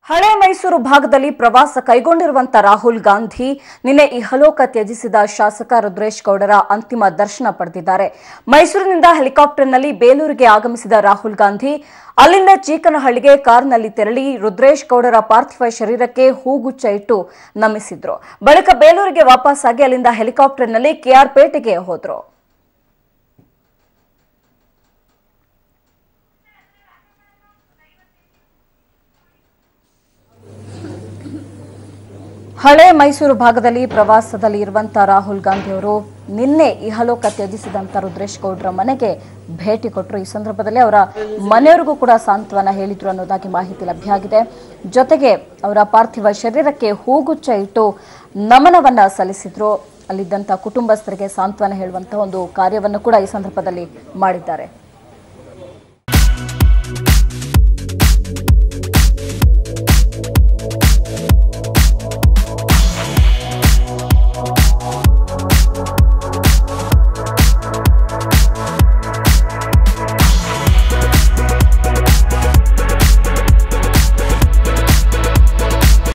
ಹಳೆ ಮೈಸೂರು ಭಾಗದಲ್ಲಿ ಪ್ರವಾಸ ಕೈಗೊಂಡಿರುವಂತ ರಾಹುಲ್ ಗಾಂಧಿ ನಿನ್ನೆ ಇಹಲೋಕ ತ್ಯಜಿಸಿದ ಶಾಸಕ ರುದ್ರೇಶ್ ಗೌಡರ ಅಂತಿಮ ದರ್ಶನ ಪಡೆದಿದ್ದಾರೆ ಮೈಸೂರಿನಿಂದ ಹೆಲಿಕಾಪ್ಟರ್ನಲ್ಲಿ ಬೇಲೂರಿಗೆ ಆಗಮಿಸಿದ ರಾಹುಲ್ ಗಾಂಧಿ ಅಲ್ಲಿಂದ ಚೀಕನಹಳ್ಳಿಗೆ ಕಾರ್ನಲ್ಲಿ ತೆರಳಿ ರುದ್ರೇಶ್ ಗೌಡರ ಪಾರ್ಥಿವ ಶರೀರಕ್ಕೆ ಹೂಗುಚ್ಚ ಇಟ್ಟು ನಮಿಸಿದ್ರು ಬಳಿಕ ಬೇಲೂರಿಗೆ ವಾಪಸ್ಸಾಗಿ ಅಲ್ಲಿಂದ ಹೆಲಿಕಾಪ್ಟರ್ನಲ್ಲಿ ಕೆಆರ್ಪೇಟೆಗೆ ಹೋದ್ರು ಹಳೆ ಮೈಸೂರು ಭಾಗದಲ್ಲಿ ಪ್ರವಾಸದಲ್ಲಿ ಇರುವಂತ ರಾಹುಲ್ ಗಾಂಧಿ ಅವರು ನಿನ್ನೆ ಇಹಲೋಕ ತ್ಯಜಿಸಿದಂತ ರುದ್ರೇಶ್ ಗೌಡ್ರ ಮನೆಗೆ ಭೇಟಿ ಕೊಟ್ಟರು ಈ ಸಂದರ್ಭದಲ್ಲಿ ಅವರ ಮನೆಯವರಿಗೂ ಕೂಡ ಸಾಂತ್ವನ ಹೇಳಿದ್ರು ಅನ್ನೋದಾಗಿ ಮಾಹಿತಿ ಲಭ್ಯ ಆಗಿದೆ ಜೊತೆಗೆ ಅವರ ಪಾರ್ಥಿವ ಶರೀರಕ್ಕೆ ಹೂಗುಚ್ಚ ಇಟ್ಟು ನಮನವನ್ನ ಸಲ್ಲಿಸಿದ್ರು ಅಲ್ಲಿದ್ದಂತ ಕುಟುಂಬಸ್ಥರಿಗೆ ಸಾಂತ್ವನ ಹೇಳುವಂತಹ ಒಂದು ಕಾರ್ಯವನ್ನು ಕೂಡ ಈ ಸಂದರ್ಭದಲ್ಲಿ ಮಾಡಿದ್ದಾರೆ